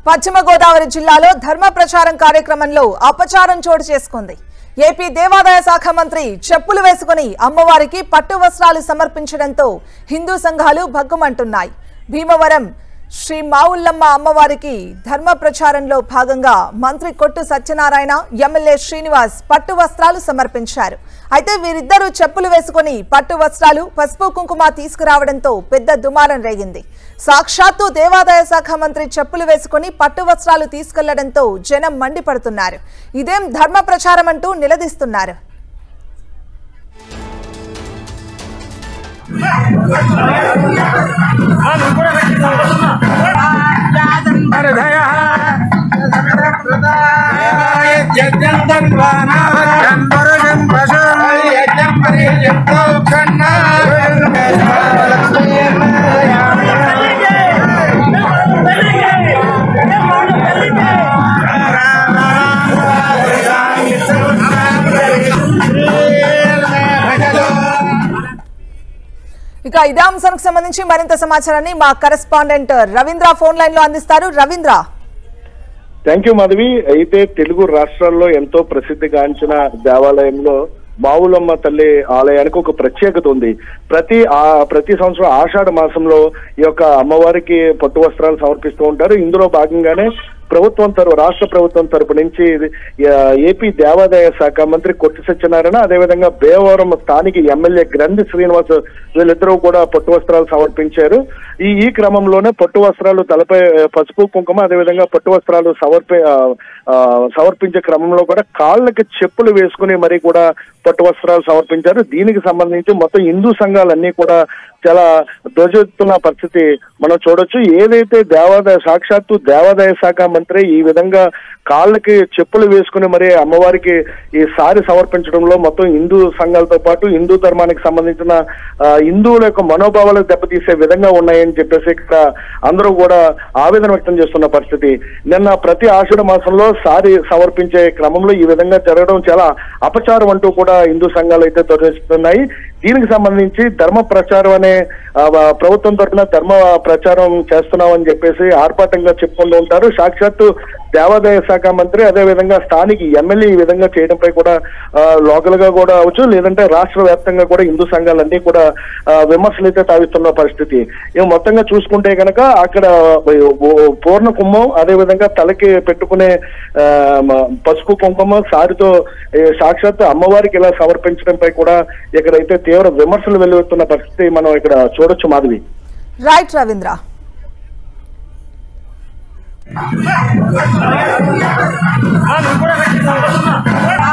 పశ్చిమ గోదావరి జిల్లాలో ధర్మ ప్రచారం కార్యక్రమంలో అపచారం చోటు చేసుకుంది ఏపీ దేవాదాయ శాఖ మంత్రి చెప్పులు వేసుకుని అమ్మవారికి పట్టు వస్త్రాలు సమర్పించడంతో హిందూ సంఘాలు భగ్గుమంటున్నాయి భీమవరం శ్రీ మావుల్లమ్మ అమ్మవారికి ధర్మ ప్రచారంలో భాగంగా మంత్రి కొట్టు సత్యనారాయణ ఎమ్మెల్యే శ్రీనివాస్ పట్టు వస్త్రాలు సమర్పించారు అయితే వీరిద్దరూ చెప్పులు వేసుకుని పట్టు వస్త్రాలు పసుపు కుంకుమ తీసుకురావడంతో పెద్ద దుమారం రేగింది సాక్షాత్తు దేవాదాయ శాఖ మంత్రి చెప్పులు వేసుకుని పట్టు వస్త్రాలు తీసుకెళ్లడంతో జనం మండిపడుతున్నారు ఇదేం ధర్మ ప్రచారం అంటూ నిలదీస్తున్నారు ఇక ఇదే అంశానికి సంబంధించి మరింత సమాచారాన్ని మా కరెస్పాండెంట్ రవీంద్ర ఫోన్ లైన్ లో అందిస్తారు రవీంద్ర థ్యాంక్ యూ మాధవి అయితే తెలుగు రాష్ట్రాల్లో ఎంతో ప్రసిద్ధిగాంచిన దేవాలయంలో మావులమ్మ తల్లి ఆలయానికి ఒక ప్రత్యేకత ఉంది ప్రతి ఆ ప్రతి సంవత్సరం ఆషాఢ మాసంలో ఈ యొక్క అమ్మవారికి పట్టు వస్త్రాలు సమర్పిస్తూ ఉంటారు ఇందులో భాగంగానే ప్రభుత్వం తరపు రాష్ట్ర ప్రభుత్వం తరపు నుంచి ఇది, ఆ, ఏపీ దేవాదాయ శాఖ మంత్రి కొట్టి సత్యనారాయణ అదేవిధంగా భీమవరం స్థానిక ఎమ్మెల్యే గ్రంథి శ్రీనివాస్ వీళ్ళిద్దరూ కూడా పట్టు వస్త్రాలు సమర్పించారు ఈ ఈ క్రమంలోనే పట్టు వస్త్రాలు తలపై ఆ, పసుపు కుంకుమ అదేవిధంగా పట్టు వస్త్రాలు సమర్పి ఆ, ఆ, సమర్పించే క్రమంలో కూడా కాళ్ళకి చెప్పులు వేసుకుని మరి కూడా పట్టు వస్త్రాలు సమర్పించారు దీనికి సంబంధించి మొత్తం హిందూ సంఘాలన్నీ కూడా చాలా ధ్వజెత్తున్న పరిస్థితి మనం చూడొచ్చు ఏదైతే దేవాదాయ సాక్షాత్తు దేవాదాయ శాఖ మంత్రి ఈ విధంగా కాళ్ళకి చెప్పులు వేసుకుని మరి అమ్మవారికి ఈ సారి సమర్పించడంలో మొత్తం హిందూ సంఘాలతో పాటు హిందూ ధర్మానికి సంబంధించిన ఆ, హిందువుల యొక్క మనోభావాలకు దెబ్బతీసే విధంగా ఉన్నాయని చెప్పేసి ఇక్కడ అందరూ కూడా ఆవేదన వ్యక్తం చేస్తున్న పరిస్థితి నిన్న ప్రతి ఆషాఢ మాసంలో సారి సమర్పించే క్రమంలో ఈ విధంగా జరగడం చాలా అపచారం అంటూ కూడా హిందూ సంఘాలు అయితే తొలగిస్తున్నాయి దీనికి సంబంధించి ధర్మ ప్రచారం అనే ఆ, వ- ప్రభుత్వం తరఫున ధర్మ ప్రచారం చేస్తున్నామని చెప్పేసి ఆర్భాటంగా చెప్పుకుంటూ ఉంటారు సాక్షాత్తు దేవాదాయ శాఖ మంత్రి అదే విధంగా స్థానిక ఎమ్మెల్యే ఈ విధంగా చేయడంపై కూడా లోకల్ గా కూడా అవచ్చు లేదంటే రాష్ట్ర వ్యాప్తంగా కూడా హిందూ సంఘాలన్నీ కూడా ఆ, విమర్శలు అయితే తావిస్తున్న పరిస్థితి ఇక మొత్తంగా చూసుకుంటే కనుక అక్కడ ఓ- పూర్ణ కుంభం అదే విధంగా తలకి పెట్టుకునే ఆ, మ- పసుపు కుంకుమ సారితో ఏ, సాక్షాత్ అమ్మవారికి ఇలా సమర్పించడంపై కూడా ఇక్కడైతే తీవ్ర విమర్శలు వెలువెత్తున్న పరిస్థితి మనం ఇక్కడ చూడొచ్చు మాధవి రైట్ రవీంద్ర ఆ